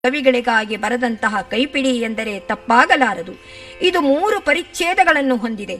ಕವಿಗಳಿಗಾಗಿ ಬರೆದಂತಹ ಕೈಪಿಡಿ ಎಂದರೆ ತಪ್ಪಾಗಲಾರದು ಇದು ಮೂರು ಪರಿಚ್ಛೇದಗಳನ್ನು ಹೊಂದಿದೆ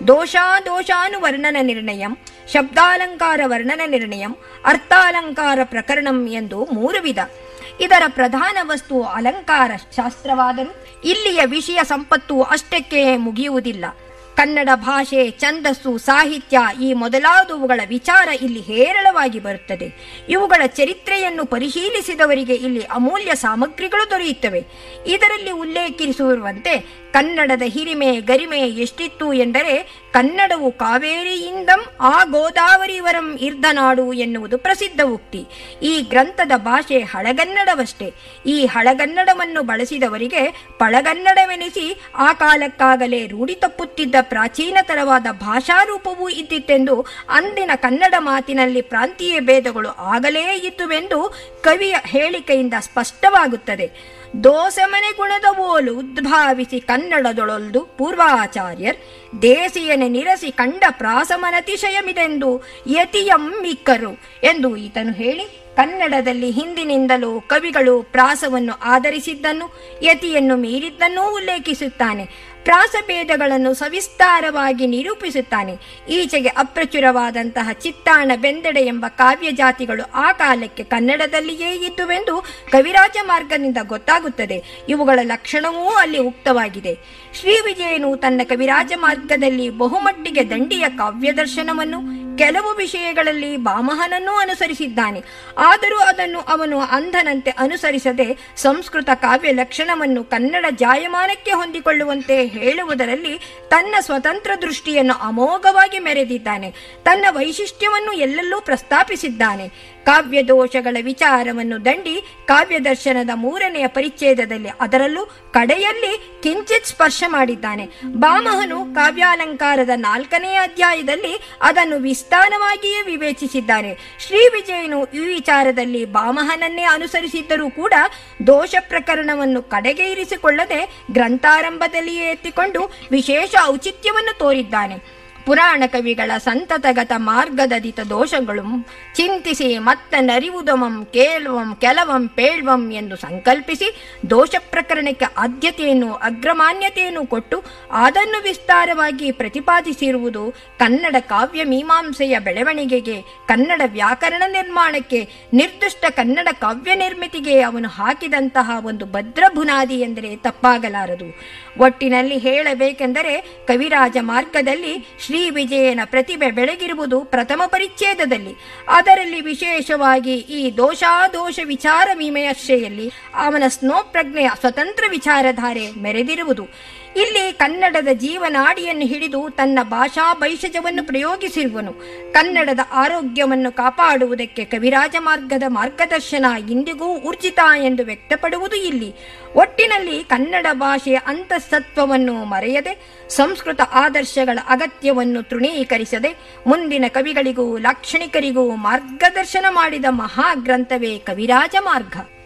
ದೋಷಾದೋಷಾನುವರ್ಣನ ನಿರ್ಣಯಂ ಶಬ್ದಾಲಂಕಾರ ವರ್ಣನ ನಿರ್ಣಯಂ ಅರ್ಥಾಲಂಕಾರ ಪ್ರಕರಣಂ ಎಂದು ಮೂರು ವಿಧ ಇದರ ಪ್ರಧಾನ ವಸ್ತು ಅಲಂಕಾರ ಶಾಸ್ತ್ರವಾದರೂ ಇಲ್ಲಿಯ ವಿಷಯ ಸಂಪತ್ತು ಅಷ್ಟಕ್ಕೆ ಮುಗಿಯುವುದಿಲ್ಲ ಕನ್ನಡ ಭಾಷೆ ಛಂದಸ್ಸು ಸಾಹಿತ್ಯ ಈ ಮೊದಲಾದವುಗಳ ವಿಚಾರ ಇಲ್ಲಿ ಹೇರಳವಾಗಿ ಬರುತ್ತದೆ ಇವುಗಳ ಚರಿತ್ರೆಯನ್ನು ಪರಿಶೀಲಿಸಿದವರಿಗೆ ಇಲ್ಲಿ ಅಮೂಲ್ಯ ಸಾಮಗ್ರಿಗಳು ದೊರೆಯುತ್ತವೆ ಇದರಲ್ಲಿ ಉಲ್ಲೇಖಿಸಿರುವಂತೆ ಕನ್ನಡದ ಹಿರಿಮೆ ಗರಿಮೆ ಎಷ್ಟಿತ್ತು ಎಂದರೆ ಕನ್ನಡವು ಕಾವೇರಿಯಿಂದಂ ಆ ಗೋದಾವರಿವರಂ ಇರ್ಧನಾಡು ಎನ್ನುವುದು ಪ್ರಸಿದ್ಧ ಉಕ್ತಿ ಈ ಗ್ರಂಥದ ಭಾಷೆ ಹಳಗನ್ನಡವಷ್ಟೇ ಈ ಹಳಗನ್ನಡವನ್ನು ಬಳಸಿದವರಿಗೆ ಪಳಗನ್ನಡವೆನಿಸಿ ಆ ಕಾಲಕ್ಕಾಗಲೇ ರೂಢಿ ತಪ್ಪುತ್ತಿದ್ದ ಪ್ರಾಚೀನತರವಾದ ಭಾಷಾರೂಪವೂ ಇದ್ದಿತ್ತೆಂದು ಅಂದಿನ ಕನ್ನಡ ಮಾತಿನಲ್ಲಿ ಪ್ರಾಂತೀಯ ಭೇದಗಳು ಆಗಲೇ ಇದ್ದುವೆಂದು ಕವಿಯ ಹೇಳಿಕೆಯಿಂದ ಸ್ಪಷ್ಟವಾಗುತ್ತದೆ ದೋಸಮನೆ ಗುಣದ ಓಲು ಉದ್ಭಾವಿಸಿ ಕನ್ನಡದೊಳೊಲ್ದು ಪೂರ್ವಾಚಾರ್ಯರ್ ದೇಸಿಯನೆ ನಿರಸಿ ಕಂಡ ಪ್ರಾಸಮನತಿಶಯಮಿದೆಂದು ಯತಿಯಂ ಮಿಕ್ಕರು ಎಂದು ಈತನು ಹೇಳಿ ಕನ್ನಡದಲ್ಲಿ ಹಿಂದಿನಿಂದಲೂ ಕವಿಗಳು ಪ್ರಾಸವನ್ನು ಆಧರಿಸಿದ್ದನ್ನು ಯತಿಯನ್ನು ಮೀರಿದ್ದನ್ನೂ ಉಲ್ಲೇಖಿಸುತ್ತಾನೆ ಪ್ರಾಸಭೇದಗಳನ್ನು ಸವಿಸ್ತಾರವಾಗಿ ನಿರೂಪಿಸುತ್ತಾನೆ ಈಚೆಗೆ ಅಪ್ರಚುರವಾದಂತಹ ಚಿತ್ತಾಣ ಬೆಂದೆಡೆ ಎಂಬ ಕಾವ್ಯ ಜಾತಿಗಳು ಆ ಕಾಲಕ್ಕೆ ಕನ್ನಡದಲ್ಲಿಯೇ ಇದ್ದುವೆಂದು ಕವಿರಾಜ ಮಾರ್ಗದಿಂದ ಗೊತ್ತಾಗುತ್ತದೆ ಇವುಗಳ ಲಕ್ಷಣವೂ ಅಲ್ಲಿ ಉಕ್ತವಾಗಿದೆ ಶ್ರೀ ವಿಜಯನು ತನ್ನ ಕವಿರಾಜ ಮಾರ್ಗದಲ್ಲಿ ಬಹುಮಟ್ಟಿಗೆ ದಂಡಿಯ ಕಾವ್ಯ ದರ್ಶನವನ್ನು ಕೆಲವು ವಿಷಯಗಳಲ್ಲಿ ಬಾಮಹನನ್ನೂ ಅನುಸರಿಸಿದ್ದಾನೆ ಆದರೂ ಅದನ್ನು ಅವನು ಅಂಧನಂತೆ ಅನುಸರಿಸದೆ ಸಂಸ್ಕೃತ ಕಾವ್ಯ ಲಕ್ಷಣವನ್ನು ಕನ್ನಡ ಜಾಯಮಾನಕ್ಕೆ ಹೊಂದಿಕೊಳ್ಳುವಂತೆ ಹೇಳುವುದರಲ್ಲಿ ತನ್ನ ಸ್ವತಂತ್ರ ದೃಷ್ಟಿಯನ್ನು ಅಮೋಘವಾಗಿ ಮೆರೆದಿದ್ದಾನೆ ತನ್ನ ವೈಶಿಷ್ಟ್ಯವನ್ನು ಎಲ್ಲೆಲ್ಲೂ ಪ್ರಸ್ತಾಪಿಸಿದ್ದಾನೆ ಕಾವ್ಯ ದೋಷಗಳ ವಿಚಾರವನ್ನು ದಂಡಿ ಕಾವ್ಯ ದರ್ಶನದ ಮೂರನೆಯ ಪರಿಚ್ಛೇದದಲ್ಲಿ ಅದರಲ್ಲೂ ಕಡೆಯಲ್ಲಿ ಕಿಂಚಿತ್ ಸ್ಪರ್ಶ ಮಾಡಿದ್ದಾನೆ ಬಾಮಹನು ಕಾವ್ಯಾಲಂಕಾರದ ನಾಲ್ಕನೆಯ ಅಧ್ಯಾಯದಲ್ಲಿ ಅದನ್ನು ವಿಸ್ತಾರವಾಗಿಯೇ ವಿವೇಚಿಸಿದ್ದಾನೆ ಶ್ರೀ ವಿಜಯನು ಈ ವಿಚಾರದಲ್ಲಿ ಬಾಮಹನನ್ನೇ ಅನುಸರಿಸಿದ್ದರೂ ಕೂಡ ದೋಷ ಪ್ರಕರಣವನ್ನು ಕಡೆಗೆ ಇರಿಸಿಕೊಳ್ಳದೆ ಗ್ರಂಥಾರಂಭದಲ್ಲಿಯೇ ಎತ್ತಿಕೊಂಡು ವಿಶೇಷ ಔಚಿತ್ಯವನ್ನು ತೋರಿದ್ದಾನೆ ಪುರಾಣ ಕವಿಗಳ ಸಂತತಗತ ಮಾರ್ಗದದಿತ ದೋಷಗಳು ಚಿಂತಿಸಿ ಮತ್ತ ನರಿವುದಮಂ ಕೇಳುವಂ ಕೆಲವಂ ಪೇಳ್ವಂ ಎಂದು ಸಂಕಲ್ಪಿಸಿ ದೋಷ ಪ್ರಕರಣಕ್ಕೆ ಆದ್ಯತೆಯನ್ನು ಅಗ್ರಮಾನ್ಯತೆಯನ್ನು ಕೊಟ್ಟು ಅದನ್ನು ವಿಸ್ತಾರವಾಗಿ ಪ್ರತಿಪಾದಿಸಿರುವುದು ಕನ್ನಡ ಕಾವ್ಯ ಮೀಮಾಂಸೆಯ ಬೆಳವಣಿಗೆಗೆ ಕನ್ನಡ ವ್ಯಾಕರಣ ನಿರ್ಮಾಣಕ್ಕೆ ನಿರ್ದಿಷ್ಟ ಕನ್ನಡ ಕಾವ್ಯ ನಿರ್ಮಿತಿಗೆ ಅವನು ಹಾಕಿದಂತಹ ಒಂದು ಭದ್ರ ಬುನಾದಿ ಎಂದರೆ ತಪ್ಪಾಗಲಾರದು ಒಟ್ಟಿನಲ್ಲಿ ಹೇಳಬೇಕೆಂದರೆ ಕವಿರಾಜ ಮಾರ್ಗದಲ್ಲಿ ಶ್ರೀ ವಿಜಯನ ಪ್ರತಿಭೆ ಬೆಳಗಿರುವುದು ಪ್ರಥಮ ಪರಿಚ್ಛೇದದಲ್ಲಿ ಅದರಲ್ಲಿ ವಿಶೇಷವಾಗಿ ಈ ದೋಷಾದೋಷ ವಿಚಾರ ವಿಮರ್ಶೆಯಲ್ಲಿ ಅವನ ಸ್ನೋ ಪ್ರಜ್ಞೆಯ ಸ್ವತಂತ್ರ ವಿಚಾರಧಾರೆ ಮೆರೆದಿರುವುದು ಇಲ್ಲಿ ಕನ್ನಡದ ಜೀವನಾಡಿಯನ್ನು ಹಿಡಿದು ತನ್ನ ಭಾಷಾ ಭೈಷಜವನ್ನು ಪ್ರಯೋಗಿಸಿರುವನು ಕನ್ನಡದ ಆರೋಗ್ಯವನ್ನು ಕಾಪಾಡುವುದಕ್ಕೆ ಕವಿರಾಜ ಮಾರ್ಗದ ಮಾರ್ಗದರ್ಶನ ಇಂದಿಗೂ ಊರ್ಜಿತ ಎಂದು ವ್ಯಕ್ತಪಡುವುದು ಇಲ್ಲಿ ಒಟ್ಟಿನಲ್ಲಿ ಕನ್ನಡ ಭಾಷೆಯ ಅಂತಃಸತ್ವವನ್ನು ಮರೆಯದೆ ಸಂಸ್ಕೃತ ಆದರ್ಶಗಳ ಅಗತ್ಯವನ್ನು ತೃಣೀಕರಿಸದೆ ಮುಂದಿನ ಕವಿಗಳಿಗೂ ಲಾಕ್ಷಣಿಕರಿಗೂ ಮಾರ್ಗದರ್ಶನ ಮಾಡಿದ ಮಹಾಗ್ರಂಥವೇ ಕವಿರಾಜ ಮಾರ್ಗ